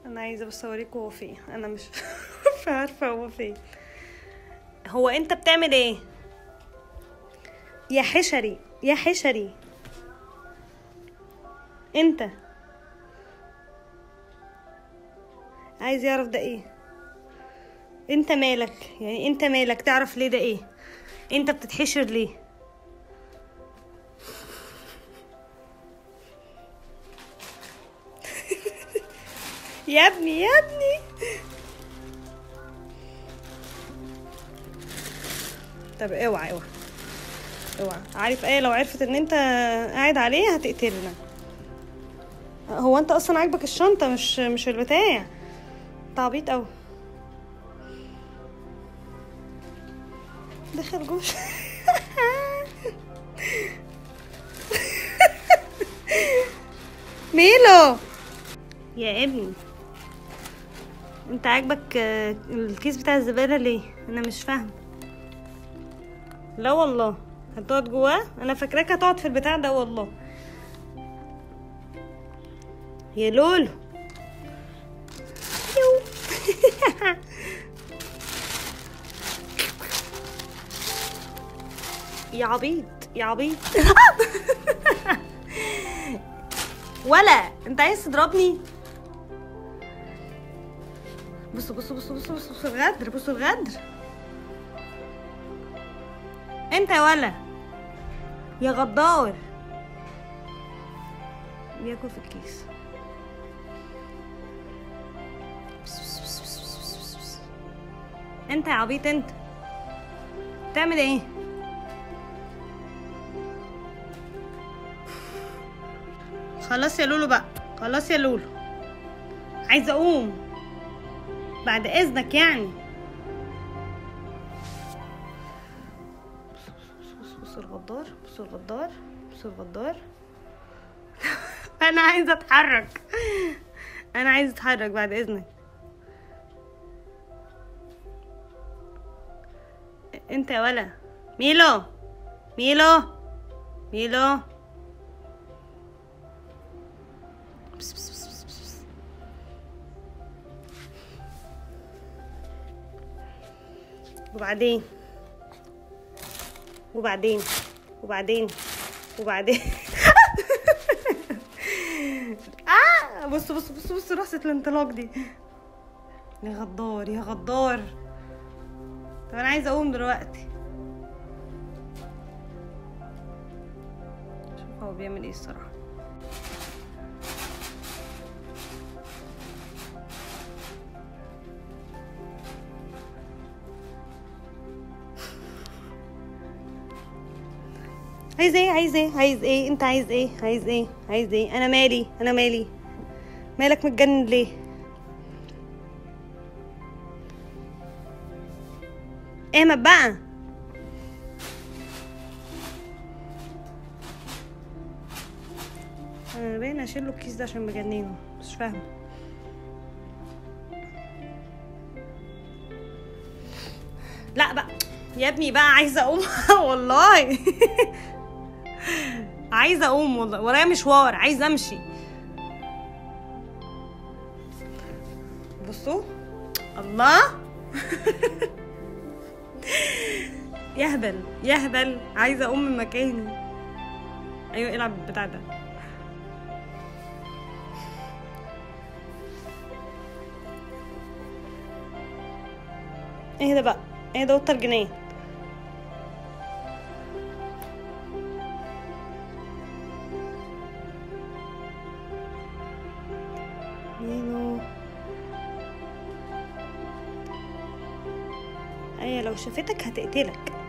انا عايزه بس اوريكم هو فين انا مش مش عارفه هو فين هو انت بتعمل ايه يا حشري يا حشري انت عايز يعرف ده ايه انت مالك يعني انت مالك تعرف ليه ده ايه انت بتتحشر ليه يا ابني يا ابني طب اوعى اوعى اوعى عارف ايه لو عرفت ان انت قاعد عليه هتقتلنا هو انت اصلا عاجبك الشنطه مش مش البتاع انت عبيط اوي دخل جوه ميلو يا ابني انت عاجبك آه، الكيس بتاع الزبالة ليه انا مش فاهم لا والله هتقعد جواه انا فاكراك هتقعد في البتاع ده والله يا لولو يو. يا عبيط يا عبيط ولا انت عايز تضربني بص بص بص بص بص بص الغدر بص الغدر انت يا ولا يا غدار بياكل في الكيس انت يا عبيط انت تعمل ايه خلاص يا لولو بقى خلاص يا لولو عايزه اقوم بعد اذنك يعني بص بص بص الغدار بص الغدار بص الغدار انا عايزه اتحرك انا عايزه اتحرك بعد اذنك انت يا ولا ميلو ميلو ميلو بس بس بس بس بس. وبعدين وبعدين وبعدين وبعدين اه بص بص بص بص رقصة الانطلاق دي يا غدار يا غدار طب انا عايزه اقوم دلوقتي شوف هو بيعمل ايه الصراحه عايز ايه عايز ايه عايز ايه انت عايز ايه عايز ايه عايز ايه انا مالي انا مالي مالك متجنن ليه ايه بقى انا باين اشيل له الكيس ده عشان مجننه مش فاهمه لا بقى يا ابني بقى عايزه اقوم والله عايزه اقوم والله ورايا مشوار عايزه امشي بصوا الله يهبل يهبل عايزه اقوم من مكاني ايوه العب البتاع ده ايه ده بقى ايه ده وتر جنيه مينو ايه لو شافتك هتقتلك